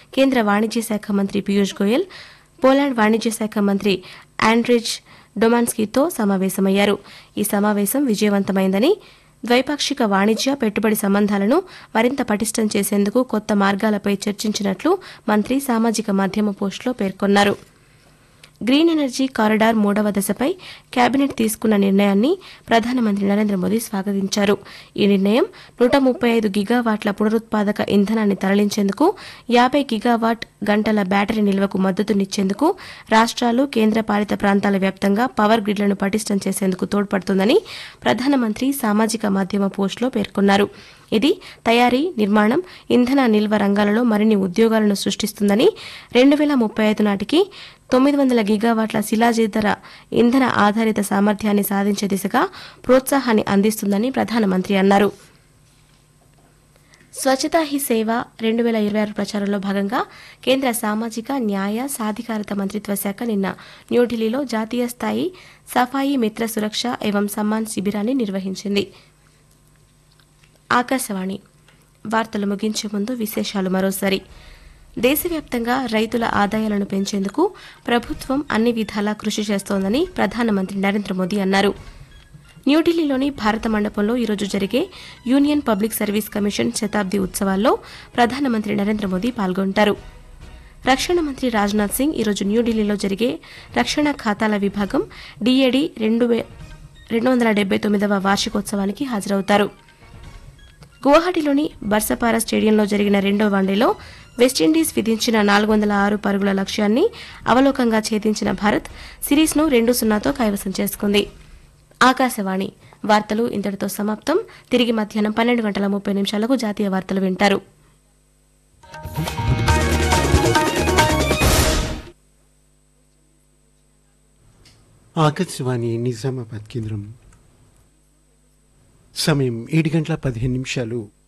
కేంద్ర వాణిజ్య శాఖ మంత్రి పీయూష్ గోయల్ పోలాండ్ వాణిజ్య శాఖ మంత్రి ఆండ్రిజ్ డొమాన్స్కీతో సమావేశమయ్యారు ఈ సమావేశం విజయవంతమైందని ద్వైపాక్షిక వాణిజ్య పెట్టుబడి సంబంధాలను మరింత పటిష్టం చేసేందుకు కొత్త మార్గాలపై చర్చించినట్లు మంత్రి సామాజిక మాధ్యమ పోస్టులో పేర్కొన్నారు గ్రీన్ ఎనర్జీ కారిడార్ మూడవ దశపై కేబినెట్ తీసుకున్న నిర్ణయాన్ని ప్రధానమంత్రి నరేంద్ర మోదీ స్వాగతించారు ఈ నిర్ణయం నూట ముప్పై ఐదు గిగావాట్ల పునరుత్పాదక ఇంధనాన్ని తరలించేందుకు యాభై గిగావాట్ గంటల బ్యాటరీ నిల్వకు మద్దతునిచ్చేందుకు రాష్ట్రాలు కేంద్రపాలిత ప్రాంతాల వ్యాప్తంగా పవర్ గ్రిడ్లను పటిష్టం చేసేందుకు తోడ్పడుతుందని ప్రధానమంత్రి సామాజిక మాధ్యమ పోస్టులో పేర్కొన్నారు ఇది తయారీ నిర్మాణం ఇంధన నిల్వ రంగాలలో మరిన్ని ఉద్యోగాలను సృష్టిస్తుందని రెండు వేల ముప్పై ఐదు నాటికి తొమ్మిది వందల గిగావాట్ల శిలాజేతర ఇంధన ఆధారిత సామర్థ్యాన్ని సాధించే దిశగా ప్రోత్సాహాన్ని అందిస్తుందని ప్రధానమంత్రి అన్నారు స్వచ్ఛతా హీ సేవ రెండు వేల ఇరవై ఆరు ప్రచారంలో భాగంగా కేంద్ర సామాజిక న్యాయ సాధికారత మంత్రిత్వ శాఖ నిన్న న్యూఢిల్లీలో జాతీయ స్థాయి సఫాయి మిత్ర సురక్ష ఏవం సమ్మాన్ శిబిరాన్ని నిర్వహించింది ఆకాశవాణి వార్తలు ముగించే ముందు విశేషాలు మరోసారి దేశవ్యాప్తంగా రైతుల ఆదాయాలను పెంచేందుకు ప్రభుత్వం అన్ని విధాలా కృషి చేస్తోందని ప్రధానమంత్రి నరేంద్ర మోదీ అన్నారు న్యూఢిల్లీలోని భారత మండపంలో ఈరోజు జరిగే యూనియన్ పబ్లిక్ సర్వీస్ కమిషన్ శతాబ్ది ఉత్సవాల్లో ప్రధానమంత్రి నరేంద్ర మోదీ పాల్గొంటారు రక్షణ మంత్రి రాజ్నాథ్ సింగ్ ఈరోజు న్యూఢిల్లీలో జరిగే రక్షణ ఖాతాల విభాగం డీఏడీ రెండు వే రెండు వందల డెబ్బై తొమ్మిదవ వార్షికోత్సవానికి హాజరవుతారు గువాహటిలోని బర్సపార స్టేడియంలో జరిగిన రెండో వన్డేలో వెస్టిండీస్ విధించిన నాలుగు వందల ఆరు పరుగుల లక్ష్యాన్ని అవలోకంగా ఛేదించిన భారత్ సిరీస్ను రెండు సున్నాతో కైవసం చేసుకుంది ఆకాశవాణి వార్తలు ఇంతటితో సమాప్తం తిరిగి మధ్యాహ్నం పన్నెండు గంటల ముప్పై నిమిషాలకు జాతీయ వార్తలు వింటారు ఆకాశవాణి నిజామాబాద్ కేంద్రం సమయం ఏడు గంటల పదిహేను నిమిషాలు